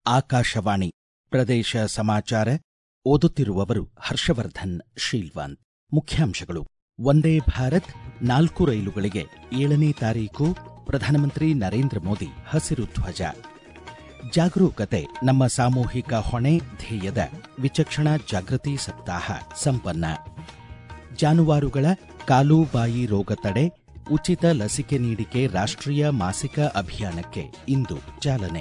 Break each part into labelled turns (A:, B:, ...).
A: ಆಕಾಶವಾಣಿ ಪ್ರದೇಶ ಸಮಾಚಾರ ಓದುತ್ತಿರುವವರು ಹರ್ಷವರ್ಧನ್ ಶೀಲ್ವಂತ್ ಮುಖ್ಯಾಂಶಗಳು ವಂದೇ ಭಾರತ್ ನಾಲ್ಕು ರೈಲುಗಳಿಗೆ ಏಳನೇ ತಾರೀಕು ಪ್ರಧಾನಮಂತ್ರಿ ನರೇಂದ್ರ ಮೋದಿ ಹಸಿರು ಧ್ವಜ ಜಾಗರೂಕತೆ ನಮ್ಮ ಸಾಮೂಹಿಕ ಹೊಣೆ ಧ್ಯೇಯದ ವಿಚಕ್ಷಣಾ ಜಾಗೃತಿ ಸಪ್ತಾಹ ಸಂಪನ್ನ ಜಾನುವಾರುಗಳ ಕಾಲು ಬಾಯಿ ರೋಗ ತಡೆ ಉಚಿತ ಲಸಿಕೆ ನೀಡಿಕೆ ರಾಷ್ಟ್ರೀಯ ಮಾಸಿಕ ಅಭಿಯಾನಕ್ಕೆ ಇಂದು ಚಾಲನೆ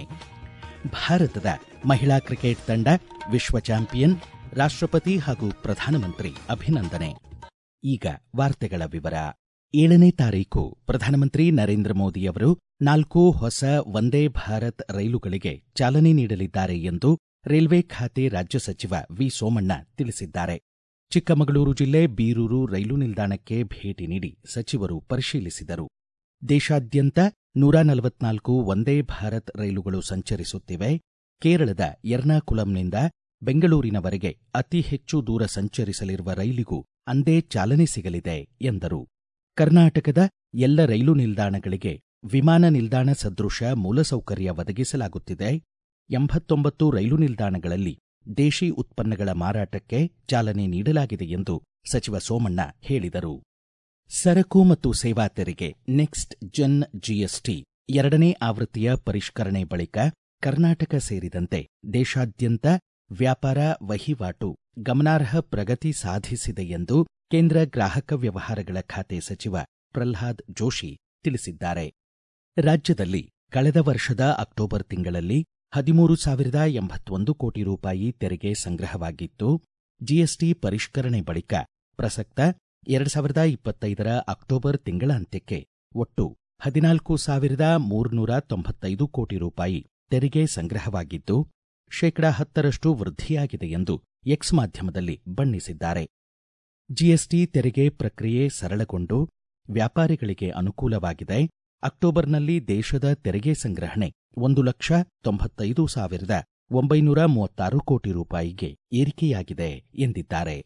A: ಭಾರತದ ಮಹಿಳಾ ಕ್ರಿಕೆಟ್ ತಂಡ ವಿಶ್ವ ಚಾಂಪಿಯನ್ ರಾಷ್ಟ್ರಪತಿ ಹಾಗೂ ಪ್ರಧಾನಮಂತ್ರಿ ಅಭಿನಂದನೆ ಈಗ ವಾರ್ತೆಗಳ ವಿವರ ಏಳನೇ ತಾರೀಕು ಪ್ರಧಾನಮಂತ್ರಿ ನರೇಂದ್ರ ಮೋದಿಯವರು ನಾಲ್ಕು ಹೊಸ ವಂದೇ ಭಾರತ್ ರೈಲುಗಳಿಗೆ ಚಾಲನೆ ನೀಡಲಿದ್ದಾರೆ ಎಂದು ರೈಲ್ವೆ ಖಾತೆ ರಾಜ್ಯ ಸಚಿವ ವಿ ಸೋಮಣ್ಣ ತಿಳಿಸಿದ್ದಾರೆ ಚಿಕ್ಕಮಗಳೂರು ಜಿಲ್ಲೆ ಬೀರೂರು ರೈಲು ನಿಲ್ದಾಣಕ್ಕೆ ಭೇಟಿ ನೀಡಿ ಸಚಿವರು ಪರಿಶೀಲಿಸಿದರು ದೇಶಾದ್ಯಂತ ನೂರ ನಲವತ್ನಾಲ್ಕು ವಂದೇ ಭಾರತ್ ರೈಲುಗಳು ಸಂಚರಿಸುತ್ತಿವೆ ಕೇರಳದ ಎರ್ನಾಕುಲಂನಿಂದ ಬೆಂಗಳೂರಿನವರೆಗೆ ಅತಿ ಹೆಚ್ಚು ದೂರ ಸಂಚರಿಸಲಿರುವ ರೈಲಿಗೂ ಅಂದೇ ಚಾಲನೆ ಸಿಗಲಿದೆ ಎಂದರು ಕರ್ನಾಟಕದ ಎಲ್ಲ ರೈಲು ನಿಲ್ದಾಣಗಳಿಗೆ ವಿಮಾನ ನಿಲ್ದಾಣ ಸದೃಶ ಮೂಲಸೌಕರ್ಯ ಒದಗಿಸಲಾಗುತ್ತಿದೆ ಎಂಬತ್ತೊಂಬತ್ತು ರೈಲು ನಿಲ್ದಾಣಗಳಲ್ಲಿ ದೇಶಿ ಉತ್ಪನ್ನಗಳ ಮಾರಾಟಕ್ಕೆ ಚಾಲನೆ ನೀಡಲಾಗಿದೆ ಎಂದು ಸಚಿವ ಸೋಮಣ್ಣ ಹೇಳಿದರು ಸರಕು ಮತ್ತು ಸೇವಾ ತೆರಿಗೆ ನೆಕ್ಸ್ಟ್ ಜನ್ ಜಿಎಸ್ಟಿ ಎರಡನೇ ಆವೃತ್ತಿಯ ಪರಿಷ್ಕರಣೆ ಬಳಿಕ ಕರ್ನಾಟಕ ಸೇರಿದಂತೆ ದೇಶಾದ್ಯಂತ ವ್ಯಾಪಾರ ವಹಿವಾಟು ಗಮನಾರ್ಹ ಪ್ರಗತಿ ಸಾಧಿಸಿದೆ ಎಂದು ಕೇಂದ್ರ ಗ್ರಾಹಕ ವ್ಯವಹಾರಗಳ ಖಾತೆ ಸಚಿವ ಪ್ರಲ್ಹಾದ್ ಜೋಶಿ ತಿಳಿಸಿದ್ದಾರೆ ರಾಜ್ಯದಲ್ಲಿ ಕಳೆದ ವರ್ಷದ ಅಕ್ಟೋಬರ್ ತಿಂಗಳಲ್ಲಿ ಹದಿಮೂರು ಸಾವಿರದ ಎಂಬತ್ತೊಂದು ಕೋಟಿ ರೂಪಾಯಿ ತೆರಿಗೆ ಸಂಗ್ರಹವಾಗಿತ್ತು ಜಿಎಸ್ಟಿ ಪರಿಷ್ಕರಣೆ ಬಳಿಕ ಪ್ರಸಕ್ತ ಎರಡು ಸಾವಿರದ ಇಪ್ಪತ್ತೈದರ ಅಕ್ಟೋಬರ್ ತಿಂಗಳಾಂತ್ಯಕ್ಕೆ ಒಟ್ಟು ಹದಿನಾಲ್ಕು ಸಾವಿರದ ಮೂರುನೂರ ತೊಂಬತ್ತೈದು ಕೋಟಿ ರೂಪಾಯಿ ತೆರಿಗೆ ಸಂಗ್ರಹವಾಗಿದ್ದು ಶೇಕಡಾ ಹತ್ತರಷ್ಟು ವೃದ್ಧಿಯಾಗಿದೆ ಎಂದು ಎಕ್ಸ್ ಮಾಧ್ಯಮದಲ್ಲಿ ಬಣ್ಣಿಸಿದ್ದಾರೆ ಜಿಎಸ್ಟಿ ತೆರಿಗೆ ಪ್ರಕ್ರಿಯೆ ಸರಳಗೊಂಡು ವ್ಯಾಪಾರಿಗಳಿಗೆ ಅನುಕೂಲವಾಗಿದೆ ಅಕ್ಟೋಬರ್ನಲ್ಲಿ ದೇಶದ ತೆರಿಗೆ ಸಂಗ್ರಹಣೆ ಒಂದು ಲಕ್ಷ ತೊಂಬತ್ತೈದು ಸಾವಿರದ ಒಂಬೈನೂರ ಮೂವತ್ತಾರು ಕೋಟಿ ರೂಪಾಯಿಗೆ ಏರಿಕೆಯಾಗಿದೆ ಎಂದಿದ್ದಾರೆ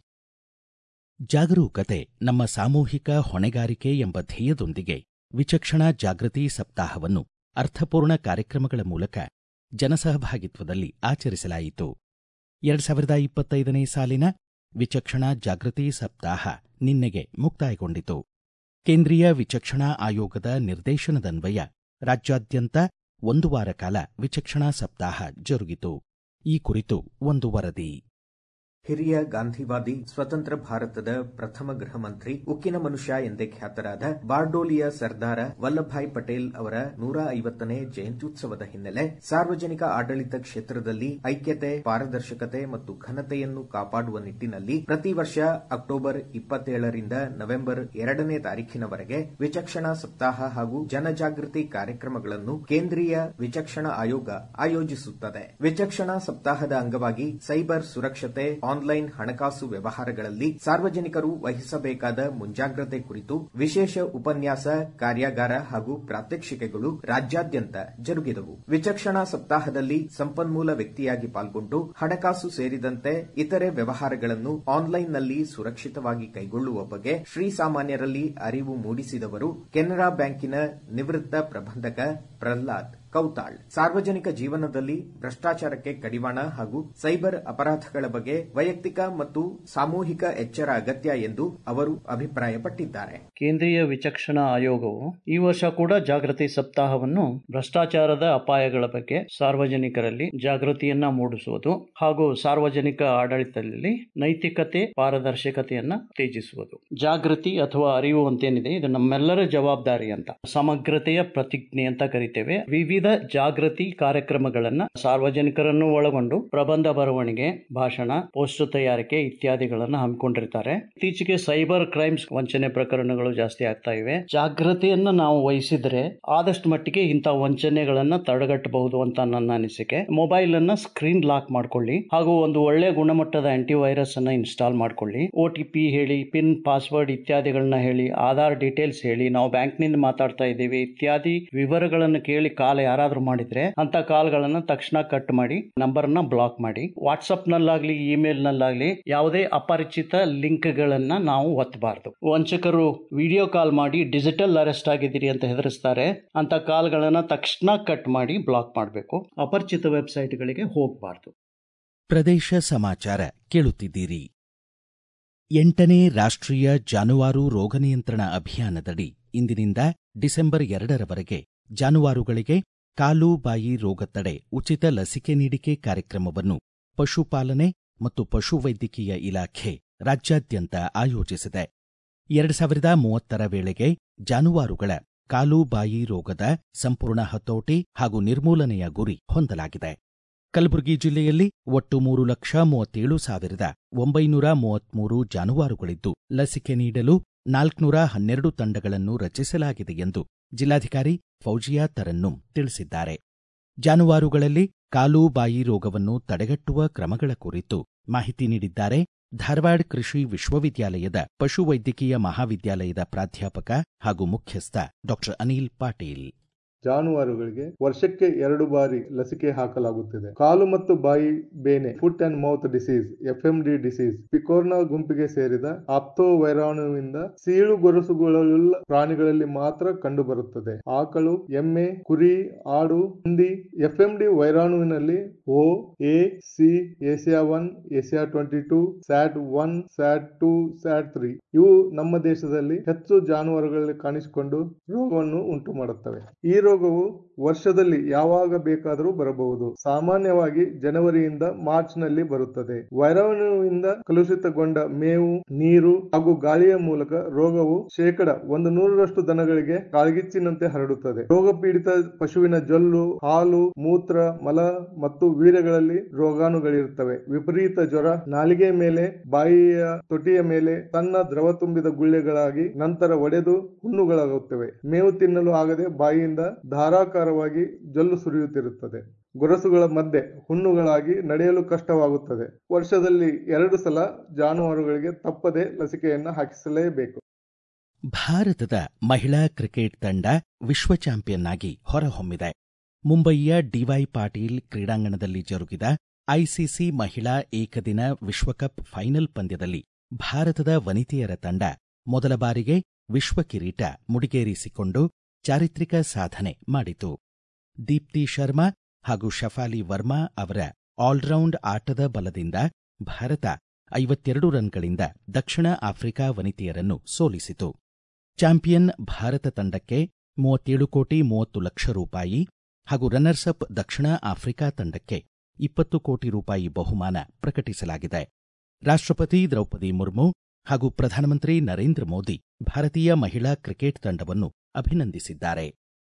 A: ಜಾಗರೂಕತೆ ನಮ್ಮ ಸಾಮೂಹಿಕ ಹೊಣೆಗಾರಿಕೆ ಎಂಬ ಧ್ಯೇಯದೊಂದಿಗೆ ವಿಚಕ್ಷಣಾ ಜಾಗೃತಿ ಸಪ್ತಾಹವನ್ನು ಅರ್ಥಪೂರ್ಣ ಕಾರ್ಯಕ್ರಮಗಳ ಮೂಲಕ ಜನಸಹಭಾಗಿತ್ವದಲ್ಲಿ ಆಚರಿಸಲಾಯಿತು ಎರಡು ಸಾವಿರದ ಇಪ್ಪತ್ತೈದನೇ ಸಾಲಿನ ವಿಚಕ್ಷಣಾ ಜಾಗೃತಿ ಸಪ್ತಾಹ ನಿನ್ನೆಗೆ ಮುಕ್ತಾಯಗೊಂಡಿತು ಕೇಂದ್ರೀಯ ವಿಚಕ್ಷಣಾ ಆಯೋಗದ ನಿರ್ದೇಶನದನ್ವಯ ರಾಜ್ಯಾದ್ಯಂತ ಒಂದು ವಾರ ಕಾಲ ವಿಚಕ್ಷಣಾ ಸಪ್ತಾಹ ಜರುಗಿತು ಈ ಕುರಿತು ಒಂದು ವರದಿ
B: ಹಿರಿಯ ಗಾಂಧಿವಾದಿ ಸ್ವತಂತ್ರ ಭಾರತದ ಪ್ರಥಮ ಗೃಹ ಮಂತ್ರಿ ಉಕ್ಕಿನ ಮನುಷ್ಯ ಎಂದೇ ಖ್ಯಾತರಾದ ಬಾರ್ಡೋಲಿಯ ಸರ್ದಾರ ವಲ್ಲಭಾಯ್ ಪಟೇಲ್ ಅವರ ನೂರ ಐವತ್ತನೇ ಜಯಂತ್ಯುತ್ಸವದ ಹಿನ್ನೆಲೆ ಸಾರ್ವಜನಿಕ ಆಡಳಿತ ಕ್ಷೇತ್ರದಲ್ಲಿ ಐಕ್ಯತೆ ಪಾರದರ್ಶಕತೆ ಮತ್ತು ಘನತೆಯನ್ನು ಕಾಪಾಡುವ ನಿಟ್ಟಿನಲ್ಲಿ ಪ್ರತಿ ವರ್ಷ ಅಕ್ಟೋಬರ್ ಇಪ್ಪತ್ತೇಳರಿಂದ ನವೆಂಬರ್ ಎರಡನೇ ತಾರೀಖಿನವರೆಗೆ ವಿಚಕ್ಷಣಾ ಸಪ್ತಾಹ ಹಾಗೂ ಜನಜಾಗೃತಿ ಕಾರ್ಯಕ್ರಮಗಳನ್ನು ಕೇಂದ್ರೀಯ ವಿಚಕ್ಷಣಾ ಆಯೋಗ ಆಯೋಜಿಸುತ್ತದೆ ವಿಚಕ್ಷಣಾ ಸಪ್ತಾಹದ ಅಂಗವಾಗಿ ಸೈಬರ್ ಸುರಕ್ಷತೆ ಆನ್ಲೈನ್ ಹಣಕಾಸು ವ್ಯವಹಾರಗಳಲ್ಲಿ ಸಾರ್ವಜನಿಕರು ವಹಿಸಬೇಕಾದ ಮುಂಜಾಗ್ರತೆ ಕುರಿತು ವಿಶೇಷ ಉಪನ್ಯಾಸ ಕಾರ್ಯಾಗಾರ ಹಾಗೂ ಪ್ರಾತ್ಯಕ್ಷಿಕೆಗಳು ರಾಜ್ಯಾದ್ಯಂತ ಜರುಗಿದವು ವಿಚಕ್ಷಣಾ ಸಪ್ತಾಹದಲ್ಲಿ ಸಂಪನ್ಮೂಲ ವ್ಯಕ್ತಿಯಾಗಿ ಪಾಲ್ಗೊಂಡು ಹಣಕಾಸು ಸೇರಿದಂತೆ ಇತರೆ ವ್ಯವಹಾರಗಳನ್ನು ಆನ್ಲೈನ್ನಲ್ಲಿ ಸುರಕ್ಷಿತವಾಗಿ ಕೈಗೊಳ್ಳುವ ಬಗ್ಗೆ ಶ್ರೀಸಾಮಾನ್ಯರಲ್ಲಿ ಅರಿವು ಮೂಡಿಸಿದವರು ಕೆನರಾ ಬ್ಯಾಂಕಿನ ನಿವೃತ್ತ ಪ್ರಬಂಧಕ ಪ್ರಹ್ಲಾದ್ ಕೌತಾಳ್ ಸಾರ್ವಜನಿಕ ಜೀವನದಲ್ಲಿ ಭ್ರಷ್ಟಾಚಾರಕ್ಕೆ ಕಡಿವಾಣ ಹಾಗೂ ಸೈಬರ್ ಅಪರಾಧಗಳ ಬಗ್ಗೆ ವೈಯಕ್ತಿಕ ಮತ್ತು ಸಾಮೂಹಿಕ ಎಚ್ಚರ ಅಗತ್ಯ ಎಂದು ಅವರು ಅಭಿಪ್ರಾಯಪಟ್ಟಿದ್ದಾರೆ
C: ಕೇಂದ್ರೀಯ ವಿಚಕ್ಷಣಾ ಆಯೋಗವು ಈ ವರ್ಷ ಕೂಡ ಜಾಗೃತಿ ಸಪ್ತಾಹವನ್ನು ಭ್ರಷ್ಟಾಚಾರದ ಅಪಾಯಗಳ ಬಗ್ಗೆ ಸಾರ್ವಜನಿಕರಲ್ಲಿ ಜಾಗೃತಿಯನ್ನ ಮೂಡಿಸುವುದು ಹಾಗೂ ಸಾರ್ವಜನಿಕ ಆಡಳಿತದಲ್ಲಿ ನೈತಿಕತೆ ಪಾರದರ್ಶಕತೆಯನ್ನ ಉತ್ತೇಜಿಸುವುದು ಜಾಗೃತಿ ಅಥವಾ ಅರಿವು ಅಂತೇನಿದೆ ಇದು ನಮ್ಮೆಲ್ಲರ ಜವಾಬ್ದಾರಿ ಅಂತ ಸಮಗ್ರತೆಯ ಪ್ರತಿಜ್ಞೆ ಅಂತ ಕರಿತೇವೆ ವಿವಿಧ ಜಾಗೃತಿ ಕಾರ್ಯಕ್ರಮಗಳನ್ನ ಸಾರ್ವಜನಿಕರನ್ನು ಒಳಗೊಂಡು ಪ್ರಬಂಧ ಬರವಣಿಗೆ ಭಾಷಣ ಪೋಸ್ಟರ್ ತಯಾರಿಕೆ ಇತ್ಯಾದಿಗಳನ್ನ ಹಮ್ಮಿಕೊಂಡಿರ್ತಾರೆ ಇತ್ತೀಚೆಗೆ ಸೈಬರ್ ಕ್ರೈಮ್ಸ್ ವಂಚನೆ ಪ್ರಕರಣಗಳು ಜಾಸ್ತಿ ಆಗ್ತಾ ಇವೆ ಜಾಗೃತಿಯನ್ನ ನಾವು ವಹಿಸಿದ್ರೆ ಆದಷ್ಟು ಮಟ್ಟಿಗೆ ಇಂತಹ ವಂಚನೆಗಳನ್ನ ತಡೆಗಟ್ಟಬಹುದು ಅಂತ ನನ್ನ ಅನಿಸಿಕೆ ಮೊಬೈಲ್ ಅನ್ನ ಸ್ಕ್ರೀನ್ ಲಾಕ್ ಮಾಡ್ಕೊಳ್ಳಿ ಹಾಗೂ ಒಂದು ಒಳ್ಳೆ ಗುಣಮಟ್ಟದ ಆಂಟಿ ವೈರಸ್ ಅನ್ನ ಇನ್ಸ್ಟಾಲ್ ಮಾಡ್ಕೊಳ್ಳಿ ಒ ಟಿ ಪಿ ಹೇಳಿ ಪಿನ್ ಪಾಸ್ವರ್ಡ್ ಇತ್ಯಾದಿಗಳನ್ನ ಹೇಳಿ ಆಧಾರ್ ಡೀಟೇಲ್ಸ್ ಹೇಳಿ ನಾವು ಬ್ಯಾಂಕ್ನಿಂದ ಮಾತಾಡ್ತಾ ಇದ್ದೀವಿ ಇತ್ಯಾದಿ ವಿವರಗಳನ್ನು ಕೇಳಿ ಕಾಲ ಯಾರಾದ್ರೂ ಮಾಡಿದ್ರೆ ಅಂತ ಕಾಲ್ಗಳನ್ನ ತಕ್ಷಣ ಕಟ್ ಮಾಡಿ ನಂಬರ್ನ ಬ್ಲಾಕ್ ಮಾಡಿ ವಾಟ್ಸಪ್ ನಲ್ಲಾಗ್ಲಿ ಇಮೇಲ್ ನಲ್ಲಾಗ್ಲಿ ಯಾವುದೇ ಅಪರಿಚಿತ ಲಿಂಕ್ ಗಳನ್ನ ನಾವು ಒತ್ತಬಾರದು ವಂಚಕರು ವಿಡಿಯೋ ಕಾಲ್ ಮಾಡಿ ಡಿಜಿಟಲ್ ಅರೆಸ್ಟ್ ಆಗಿದ್ದೀರಿ ಅಂತ ಹೆದರಿಸ್ತಾರೆ ಅಂತ ಕಾಲ್ಗಳನ್ನ ತಕ್ಷಣ ಕಟ್ ಮಾಡಿ ಬ್ಲಾಕ್ ಮಾಡಬೇಕು ಅಪರಿಚಿತ ವೆಬ್ಸೈಟ್ಗಳಿಗೆ ಹೋಗಬಾರ್ದು
A: ಪ್ರದೇಶ ಸಮಾಚಾರ ಕೇಳುತ್ತಿದ್ದೀರಿ ಎಂಟನೇ ರಾಷ್ಟ್ರೀಯ ಜಾನುವಾರು ರೋಗ ನಿಯಂತ್ರಣ ಅಭಿಯಾನದಡಿ ಇಂದಿನಿಂದ ಡಿಸೆಂಬರ್ ಎರಡರವರೆಗೆ ಜಾನುವಾರುಗಳಿಗೆ ಕಾಲು ಬಾಯಿ ರೋಗ ತಡೆ ಉಚಿತ ಲಸಿಕೆ ನೀಡಿಕೆ ಕಾರ್ಯಕ್ರಮವನ್ನು ಪಶುಪಾಲನೆ ಮತ್ತು ಪಶುವೈದ್ಯಕೀಯ ಇಲಾಖೆ ರಾಜ್ಯಾದ್ಯಂತ ಆಯೋಜಿಸಿದೆ ಎರಡು ಸಾವಿರದ ಮೂವತ್ತರ ವೇಳೆಗೆ ಜಾನುವಾರುಗಳ ಕಾಲು ಬಾಯಿ ರೋಗದ ಸಂಪೂರ್ಣ ಹತೋಟಿ ಹಾಗೂ ನಿರ್ಮೂಲನೆಯ ಗುರಿ ಹೊಂದಲಾಗಿದೆ ಕಲಬುರಗಿ ಜಿಲ್ಲೆಯಲ್ಲಿ ಒಟ್ಟು ಮೂರು ಲಕ್ಷ ಮೂವತ್ತೇಳು ಸಾವಿರದ ಒಂಬೈನೂರ ಮೂವತ್ಮೂರು ಜಾನುವಾರುಗಳಿದ್ದು ಲಸಿಕೆ ನೀಡಲು ನಾಲ್ಕುನೂರ ಹನ್ನೆರಡು ತಂಡಗಳನ್ನು ರಚಿಸಲಾಗಿದೆ ಎಂದು ಜಿಲ್ಲಾಧಿಕಾರಿ ಫೌಜಿಯಾ ತರನ್ನುಂ ತಿಳಿಸಿದ್ದಾರೆ ಜಾನುವಾರುಗಳಲ್ಲಿ ಕಾಲು ಬಾಯಿ ರೋಗವನ್ನು ತಡೆಗಟ್ಟುವ ಕ್ರಮಗಳ ಕುರಿತು ಮಾಹಿತಿ ನೀಡಿದ್ದಾರೆ ಧಾರವಾಡ ಕೃಷಿ ವಿಶ್ವವಿದ್ಯಾಲಯದ ಪಶುವೈದ್ಯಕೀಯ ಮಹಾವಿದ್ಯಾಲಯದ ಪ್ರಾಧ್ಯಾಪಕ ಹಾಗೂ ಮುಖ್ಯಸ್ಥ ಡಾಕ್ಟರ್ ಅನಿಲ್ ಪಾಟೀಲ್
D: ಜಾನುವಾರುಗಳಿಗೆ ವರ್ಷಕ್ಕೆ ಎರಡು ಬಾರಿ ಲಸಿಕೆ ಹಾಕಲಾಗುತ್ತಿದೆ ಕಾಲು ಮತ್ತು ಬಾಯಿ ಬೇನೆ foot and mouth disease FMD disease picorna ಗುಂಪಿಗೆ ಸೇರಿದ ಆಪ್ತೋ ವೈರಾಣುವಿಂದ ಸೀಳು ಗೊರಸುಗಳುಳ್ಳ ಪ್ರಾಣಿಗಳಲ್ಲಿ ಮಾತ್ರ ಕಂಡುಬರುತ್ತದೆ ಆಕಳು ಎಮ್ಮೆ ಕುರಿ ಆಡು ಹಂದಿ ಎಫ್ಎಂಡಿ ವೈರಾಣುವಿನಲ್ಲಿ O A C Asia one Asia twenty two SAT one SAT two SAT three ಇವು ನಮ್ಮ ದೇಶದಲ್ಲಿ ಹೆಚ್ಚು ಜಾನುವಾರುಗಳಲ್ಲಿ ಕಾಣಿಸಿಕೊಂಡು ರೋಗವನ್ನು ಉಂಟು ಮಾಡುತ್ತವೆ ಈ ರೋಗವು ವರ್ಷದಲ್ಲಿ ಯಾವಾಗ ಬೇಕಾದರೂ ಬರಬಹುದು ಸಾಮಾನ್ಯವಾಗಿ ಜನವರಿಯಿಂದ ಮಾರ್ಚ್ ನಲ್ಲಿ ಬರುತ್ತದೆ ವೈರಾಣುವಿಂದ ಕಲುಷಿತಗೊಂಡ ಮೇವು ನೀರು ಹಾಗೂ ಗಾಳಿಯ ಮೂಲಕ ರೋಗವು ಶೇಕಡ ಒಂದು ನೂರರಷ್ಟು ದನಗಳಿಗೆ ಕಾಳ್ಗಿಚ್ಚಿನಂತೆ ಹರಡುತ್ತದೆ ರೋಗ ಪೀಡಿತ ಪಶುವಿನ ಜೊಲ್ಲು ಹಾಲು ಮೂತ್ರ ಮಲ ಮತ್ತು ವೀರ್ಯಗಳಲ್ಲಿ ರೋಗಾಣುಗಳಿರುತ್ತವೆ ವಿಪರೀತ ಜ್ವರ ನಾಲಿಗೆ ಮೇಲೆ ಬಾಯಿಯ ತೊಟಿಯ ಮೇಲೆ ಸಣ್ಣ ದ್ರವ ತುಂಬಿದ ಗುಳ್ಳೆಗಳಾಗಿ ನಂತರ ಒಡೆದು ಹುಣ್ಣುಗಳಾಗುತ್ತವೆ ಮೇವು ತಿನ್ನಲು ಆಗದೆ ಬಾಯಿಯಿಂದ ಧಾರಾಕಾರವಾಗಿ ಜೊಲ್ಲು ಸುರಿಯುತ್ತಿರುತ್ತದೆ ಗೊರಸುಗಳ ಮಧ್ಯೆ ಹುಣ್ಣುಗಳಾಗಿ ನಡೆಯಲು ಕಷ್ಟವಾಗುತ್ತದೆ ವರ್ಷದಲ್ಲಿ ಎರಡು ಸಲ ಜಾನುವಾರುಗಳಿಗೆ ತಪ್ಪದೆ ಲಸಿಕೆಯನ್ನು ಹಾಕಿಸಲೇಬೇಕು
A: ಭಾರತದ ಮಹಿಳಾ ಕ್ರಿಕೆಟ್ ತಂಡ ವಿಶ್ವ ಚಾಂಪಿಯನ್ ಆಗಿ ಹೊರಹೊಮ್ಮಿದೆ ಮುಂಬಯಿಯ ಡಿವೈ ಪಾಟೀಲ್ ಕ್ರೀಡಾಂಗಣದಲ್ಲಿ ಜರುಗಿದ ಐಸಿಸಿ ಮಹಿಳಾ ಏಕದಿನ ವಿಶ್ವಕಪ್ ಫೈನಲ್ ಪಂದ್ಯದಲ್ಲಿ ಭಾರತದ ವನಿತೆಯರ ತಂಡ ಮೊದಲ ಬಾರಿಗೆ ವಿಶ್ವ ಕಿರೀಟ ಮುಡಿಗೇರಿಸಿಕೊಂಡು ಚಾರಿತ್ರಿಕ ಸಾಧನೆ ಮಾಡಿತು ದೀಪ್ತಿ ಶರ್ಮಾ ಹಾಗೂ ಶಫಾಲಿ ವರ್ಮಾ ಅವರ ಆಲ್ರೌಂಡ್ ಆಟದ ಬಲದಿಂದ ಭಾರತ ಐವತ್ತೆರಡು ರನ್ಗಳಿಂದ ದಕ್ಷಿಣ ಆಫ್ರಿಕಾ ವನಿತೆಯರನ್ನು ಸೋಲಿಸಿತು ಚಾಂಪಿಯನ್ ಭಾರತ ತಂಡಕ್ಕೆ ಮೂವತ್ತೇಳು ಕೋಟಿ ಮೂವತ್ತು ಲಕ್ಷ ರೂಪಾಯಿ ಹಾಗೂ ರನ್ನರ್ಸ್ ಅಪ್ ದಕ್ಷಿಣ ಆಫ್ರಿಕಾ ತಂಡಕ್ಕೆ ಇಪ್ಪತ್ತು ಕೋಟಿ ರೂಪಾಯಿ ಬಹುಮಾನ ಪ್ರಕಟಿಸಲಾಗಿದೆ ರಾಷ್ಟ್ರಪತಿ ದ್ರೌಪದಿ ಮುರ್ಮು ಹಾಗೂ ಪ್ರಧಾನಮಂತ್ರಿ ನರೇಂದ್ರ ಮೋದಿ ಭಾರತೀಯ ಮಹಿಳಾ ಕ್ರಿಕೆಟ್ ತಂಡವನ್ನು ಅಭಿನಂದಿಸಿದ್ದಾರೆ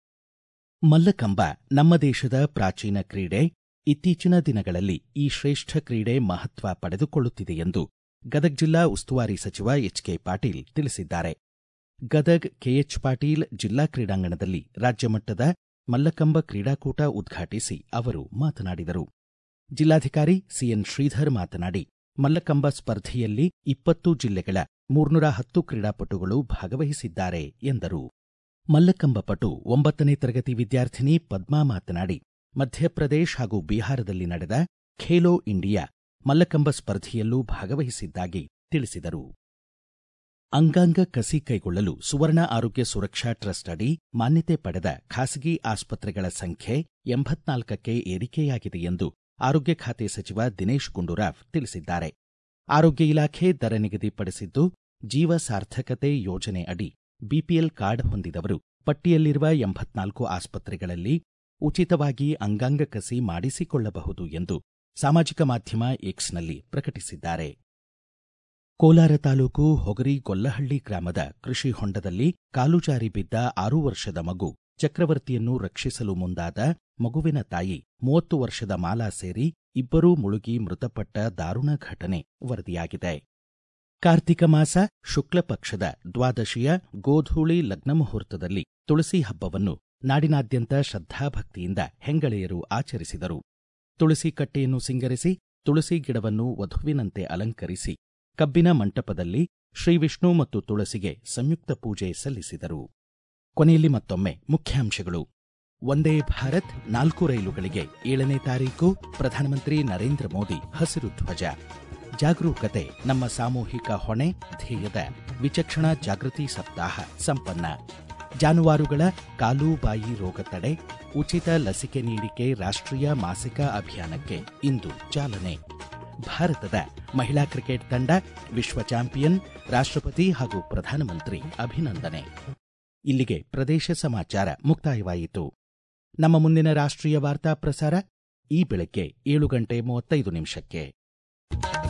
A: ಮಲ್ಲಕಂಬ ನಮ್ಮ ದೇಶದ ಪ್ರಾಚೀನ ಕ್ರೀಡೆ ಇತ್ತೀಚಿನ ದಿನಗಳಲ್ಲಿ ಈ ಶ್ರೇಷ್ಠ ಕ್ರೀಡೆ ಮಹತ್ವ ಪಡೆದುಕೊಳ್ಳುತ್ತಿದೆ ಎಂದು ಗದಗ ಜಿಲ್ಲಾ ಉಸ್ತುವಾರಿ ಸಚಿವ ಎಚ್ಕೆ ಪಾಟೀಲ್ ತಿಳಿಸಿದ್ದಾರೆ ಗದಗ್ ಕೆಎಚ್ ಪಾಟೀಲ್ ಜಿಲ್ಲಾ ಕ್ರೀಡಾಂಗಣದಲ್ಲಿ ರಾಜ್ಯಮಟ್ಟದ ಮಲ್ಲಕಂಬ ಕ್ರೀಡಾಕೂಟ ಉದ್ಘಾಟಿಸಿ ಅವರು ಮಾತನಾಡಿದರು ಜಿಲ್ಲಾಧಿಕಾರಿ ಸಿಎನ್ ಶ್ರೀಧರ್ ಮಾತನಾಡಿ ಮಲ್ಲಕಂಬ ಸ್ಪರ್ಧೆಯಲ್ಲಿ ಇಪ್ಪತ್ತು ಜಿಲ್ಲೆಗಳ ಮೂರ್ನೂರ ಹತ್ತು ಕ್ರೀಡಾಪಟುಗಳು ಭಾಗವಹಿಸಿದ್ದಾರೆ ಎಂದರು ಮಲ್ಲಕಂಬ ಪಟು ಒಂಬತ್ತನೇ ತರಗತಿ ವಿದ್ಯಾರ್ಥಿನಿ ಪದ್ಮಾ ಮಾತನಾಡಿ ಮಧ್ಯಪ್ರದೇಶ ಹಾಗೂ ಬಿಹಾರದಲ್ಲಿ ನಡೆದ ಖೇಲೋ ಇಂಡಿಯಾ ಮಲ್ಲಕಂಬ ಸ್ಪರ್ಧೆಯಲ್ಲೂ ಭಾಗವಹಿಸಿದ್ದಾಗಿ ತಿಳಿಸಿದರು ಅಂಗಾಂಗ ಕಸಿ ಕೈಗೊಳ್ಳಲು ಸುವರ್ಣ ಆರೋಗ್ಯ ಸುರಕ್ಷಾ ಟ್ರಸ್ಟ್ ಅಡಿ ಮಾನ್ಯತೆ ಪಡೆದ ಖಾಸಗಿ ಆಸ್ಪತ್ರೆಗಳ ಸಂಖ್ಯೆ ಎಂಬತ್ನಾಲ್ಕಕ್ಕೆ ಏರಿಕೆಯಾಗಿದೆ ಎಂದು ಆರೋಗ್ಯ ಖಾತೆ ಸಚಿವ ದಿನೇಶ್ ಗುಂಡೂರಾವ್ ತಿಳಿಸಿದ್ದಾರೆ ಆರೋಗ್ಯ ಇಲಾಖೆ ದರ ನಿಗದಿಪಡಿಸಿದ್ದು ಜೀವ ಸಾರ್ಥಕತೆ ಯೋಜನೆ ಅಡಿ ಬಿಪಿಎಲ್ ಕಾರ್ಡ್ ಹೊಂದಿದವರು ಪಟ್ಟಿಯಲ್ಲಿರುವ ಎಂಬತ್ನಾಲ್ಕು ಆಸ್ಪತ್ರೆಗಳಲ್ಲಿ ಉಚಿತವಾಗಿ ಅಂಗಾಂಗ ಕಸಿ ಮಾಡಿಸಿಕೊಳ್ಳಬಹುದು ಎಂದು ಸಾಮಾಜಿಕ ಮಾಧ್ಯಮ ಎಕ್ಸ್ನಲ್ಲಿ ಪ್ರಕಟಿಸಿದ್ದಾರೆ ಕೋಲಾರ ತಾಲೂಕು ಹೊಗರಿ ಗೊಲ್ಲಹಳ್ಳಿ ಗ್ರಾಮದ ಕೃಷಿ ಹೊಂಡದಲ್ಲಿ ಕಾಲು ಜಾರಿ ಬಿದ್ದ ಆರು ವರ್ಷದ ಮಗು ಚಕ್ರವರ್ತಿಯನ್ನು ರಕ್ಷಿಸಲು ಮುಂದಾದ ಮಗುವಿನ ತಾಯಿ ಮೂವತ್ತು ವರ್ಷದ ಮಾಲಾ ಸೇರಿ ಇಬ್ಬರೂ ಮುಳುಗಿ ಮೃತಪಟ್ಟ ದಾರುಣ ಘಟನೆ ವರದಿಯಾಗಿದೆ ಕಾರ್ತಿಕ ಮಾಸ ಶುಕ್ಲ ಪಕ್ಷದ ದ್ವಾದಶಿಯ ಗೋಧೂಳಿ ಲಗ್ನ ಮುಹೂರ್ತದಲ್ಲಿ ತುಳಸಿ ಹಬ್ಬವನ್ನು ನಾಡಿನಾದ್ಯಂತ ಶ್ರದ್ಧಾಭಕ್ತಿಯಿಂದ ಹೆಂಗಳೆಯರು ಆಚರಿಸಿದರು ತುಳಸಿ ಕಟ್ಟೆಯನ್ನು ಸಿಂಗರಿಸಿ ತುಳಸಿ ಗಿಡವನ್ನು ವಧುವಿನಂತೆ ಅಲಂಕರಿಸಿ ಕಬ್ಬಿನ ಮಂಟಪದಲ್ಲಿ ಶ್ರೀವಿಷ್ಣು ಮತ್ತು ತುಳಸಿಗೆ ಸಂಯುಕ್ತ ಪೂಜೆ ಸಲ್ಲಿಸಿದರು ಕೊನೆಯಲ್ಲಿ ಮತ್ತೊಮ್ಮೆ ಮುಖ್ಯಾಂಶಗಳು ಒಂದೇ ಭಾರತ್ ನಾಲ್ಕು ರೈಲುಗಳಿಗೆ ಏಳನೇ ತಾರೀಕು ಪ್ರಧಾನಮಂತ್ರಿ ನರೇಂದ್ರ ಮೋದಿ ಹಸಿರು ಧ್ವಜ ಜಾಗರೂಕತೆ ನಮ್ಮ ಸಾಮೂಹಿಕ ಹೊಣೆ ಧ್ಯೇಯದ ವಿಚಕ್ಷಣಾ ಜಾಗೃತಿ ಸಪ್ತಾಹ ಸಂಪನ್ನ ಜಾನುವಾರುಗಳ ಕಾಲು ಬಾಯಿ ರೋಗ ತಡೆ ಉಚಿತ ಲಸಿಕೆ ನೀಡಿಕೆ ರಾಷ್ಟ್ರೀಯ ಮಾಸಿಕ ಅಭಿಯಾನಕ್ಕೆ ಇಂದು ಚಾಲನೆ ಭಾರತದ ಮಹಿಳಾ ಕ್ರಿಕೆಟ್ ತಂಡ ವಿಶ್ವ ಚಾಂಪಿಯನ್ ರಾಷ್ಟ್ರಪತಿ ಹಾಗೂ ಪ್ರಧಾನಮಂತ್ರಿ ಅಭಿನಂದನೆ ಇಲ್ಲಿಗೆ ಪ್ರದೇಶ ಸಮಾಚಾರ ಮುಕ್ತಾಯವಾಯಿತು ನಮ್ಮ ಮುಂದಿನ ರಾಷ್ಟ್ರೀಯ ವಾರ್ತಾ ಪ್ರಸಾರ ಈ ಬೆಳಗ್ಗೆ ಏಳು ಗಂಟೆ ಮೂವತ್ತೈದು ನಿಮಿಷಕ್ಕೆ